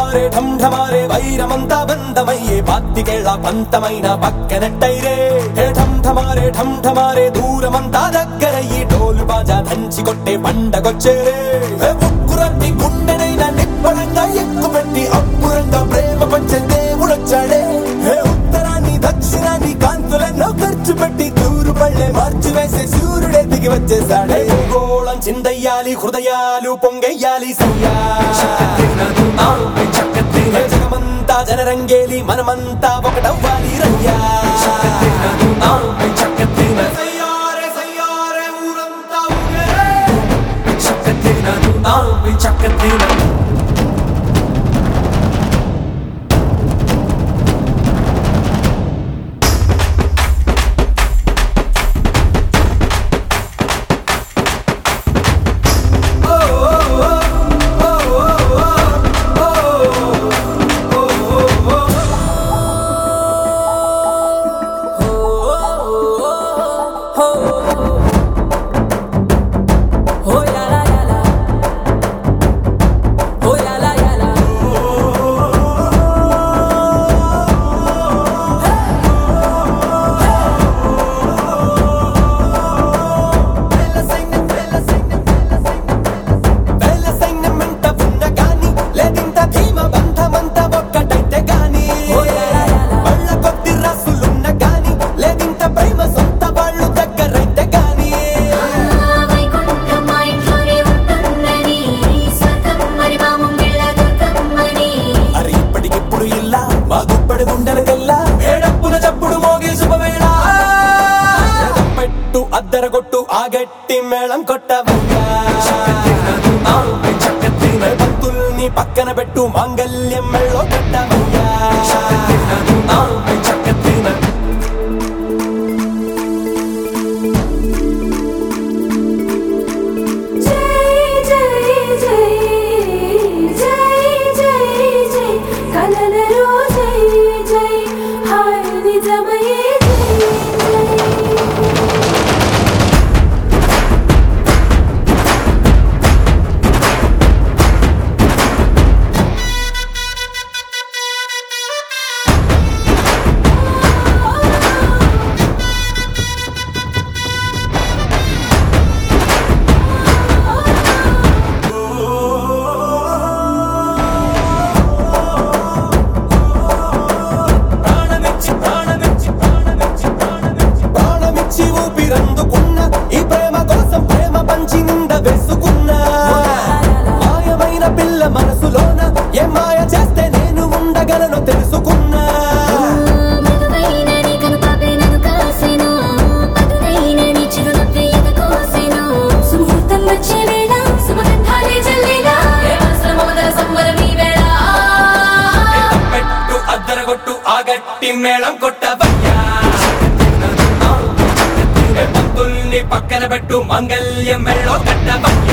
ఢమారే ఢమ్ ఢమారే వైరమంతా బంధమయ్యే పాత్తికేళ్ల పంతమైన పక్కనట్టైరే హే ఢమ్ ఢమారే ఢమ్ ఢమారే దూరమంతా దగ్గరయ్యి డోలు బాజా దంచి కొట్టే పండగొచ్చేరే హే ఉక్కురట్టి గుండెనైనా నిప్పడంగా ఎక్కుపెట్టి అప్పురంగా ప్రేమ పంచే దేవుడొచ్చాడే హే ఉత్తరాన్ని దక్షిణాన్ని కాంతులెన్నో ఖర్చు పెట్టి తూరు పళ్ళే మార్చి వేసే సూర్యుడే దిగి వచ్చేసాడే గోళం చిందయ్యాలి హృదయాలు పొంగయ్యాలి సయ్యా హే జగమంతా జనరంగేలి మనమంతా ఒకటవ్వాలి రయ్యా సయ్యారే సయ్యారే ఊరంతా ఊగేరే Oh la la la la. Oh la la la la. వేల సైన్యమంట ఉన్న గాని లేదింత ధీమ బంధమంత ఒక్కటైతే గాని వాళ్ళ కొద్ది రాసులున్న గాని లేదింత ప్రేమ సొంత వాళ్ళు దగ్గరైతే గాని వైకుంఠమై ఠారే ఉంటుందని స్వర్గం మరి మా ముంగిళ్ళ దుర్గమ్మని అరే ఇప్పటికిప్పుడు ఇల్లా మా గుప్పడి గుండెలకెల్లా ఏడప్పున చప్పుడు మోగే శుభవేళ పెట్టు అద్దరగొట్టు ఆ గట్టి మేళం కొట్టవయ్యా పంతుల్ని పక్కన పెట్టు మాంగల్యం మెళ్ళో కట్టవయ్యా జై జై జై జై జై జై కలలలో జై జై హాయ్ నిజమయే జై జై ప్రాణమిచ్చి ప్రాణమిచ్చి ప్రాణమిచ్చి ప్రాణమిచ్చి ప్రాణమిచ్చి ఊపిరందుకున్న ఈ ప్రేమ కోసం ప్రేమ పంచి నింద వేసుకున్నా మాయమైన పిల్ల మనసులోన ఏ మాయ చేస్తే నేను ఉండగలను తెలుసుకున్నా మధువైన నీ కనుపాపే నన్ను కాసెను పదునైన నీ చిరునవ్వే ఎద కోసెను సుముహూర్తం వచ్చే వేళ సుమగంధాలే జల్లేలా ఏ మనసుల మమతల సంబరం ఈ వేళ పెట్టు అద్దరగొట్టు ఆ గట్టి మేళం కొట్టవయ్యా పంతుల్ని పక్కన పెట్టు మంగళ్యం మెళ్ళో కట్టవయ్యా